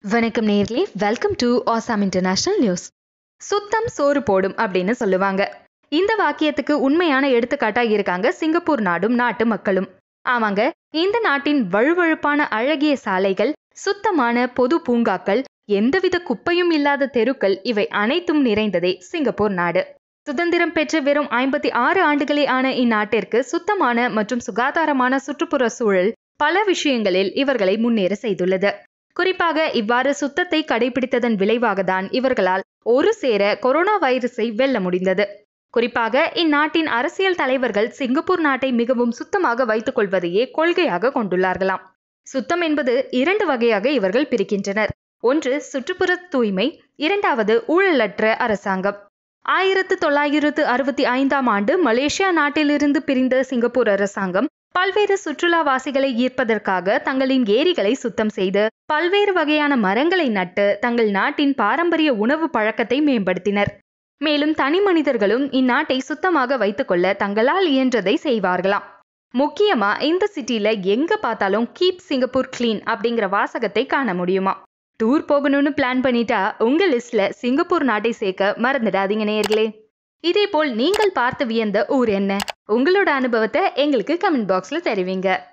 வணக்கம் நேர்களே welcome to Assam international news சுத்தம் சோறு போடும் அப்படின்னு சொல்லுவாங்க இந்த வாக்கியத்துக்கு உண்மையான எடுத்துக்காட்டா இருக்காங்க சிங்கப்பூர் நாடும் நாட்டு மக்களும் ஆமாங்க இந்த நாட்டின் வழுவழுப்பான அழகிய சாலைகள் சுத்தமான பொது பூங்காக்கள் எந்தவித குப்பையும் இல்லாத தெருக்கள் இவை அனைத்தும் நிறைந்ததே சிங்கப்பூர் நாடு சுதந்திரம் பெற்று வெறும் ஐம்பத்தி ஆறு ஆண்டுகளே ஆன இந்நாட்டிற்கு சுத்தமான மற்றும் சுகாதாரமான சுற்றுப்புற சூழல் பல விஷயங்களில் இவர்களை முன்னேற செய்துள்ளது குறிப்பாக இவ்வாறு சுத்தத்தை கடைபிடித்ததன் விளைவாக தான் இவர்களால் ஒரு சேர கொரோனா வைரஸை வெல்ல முடிந்தது குறிப்பாக இந்நாட்டின் அரசியல் தலைவர்கள் சிங்கப்பூர் நாட்டை மிகவும் சுத்தமாக வைத்துக் கொள்வதையே கொள்கையாக கொண்டுள்ளார்களாம் சுத்தம் என்பது இரண்டு வகையாக இவர்கள் பிரிக்கின்றனர் ஒன்று சுற்றுப்புற தூய்மை இரண்டாவது ஊழலற்ற அரசாங்கம் ஆயிரத்து தொள்ளாயிரத்து அறுபத்தி ஐந்தாம் ஆண்டு மலேசியா நாட்டிலிருந்து பிரிந்த சிங்கப்பூர் அரசாங்கம் பல்வேறு சுற்றுலாவாசிகளை ஈர்ப்பதற்காக தங்களின் ஏரிகளை சுத்தம் செய்து பல்வேறு வகையான மரங்களை நட்டு தங்கள் நாட்டின் பாரம்பரிய உணவு பழக்கத்தை மேம்படுத்தினர் மேலும் தனி மனிதர்களும் இந்நாட்டை சுத்தமாக வைத்துக்கொள்ள தங்களால் இயன்றதை செய்வார்களாம் முக்கியமா இந்த சிட்டில எங்க பார்த்தாலும் கீப் சிங்கப்பூர் கிளீன் அப்படிங்கிற வாசகத்தை காண முடியுமா டூர் போகணும்னு பிளான் பண்ணிட்டா உங்க லிஸ்ட்ல சிங்கப்பூர் நாட்டை சேர்க்க மறந்துடாதீங்க நேயர்களே இதேபோல் நீங்கள் பார்த்து வியந்த ஊர் என்ன உங்களோட அனுபவத்தை எங்களுக்கு கமெண்ட் பாக்ஸ்ல தெரிவிங்க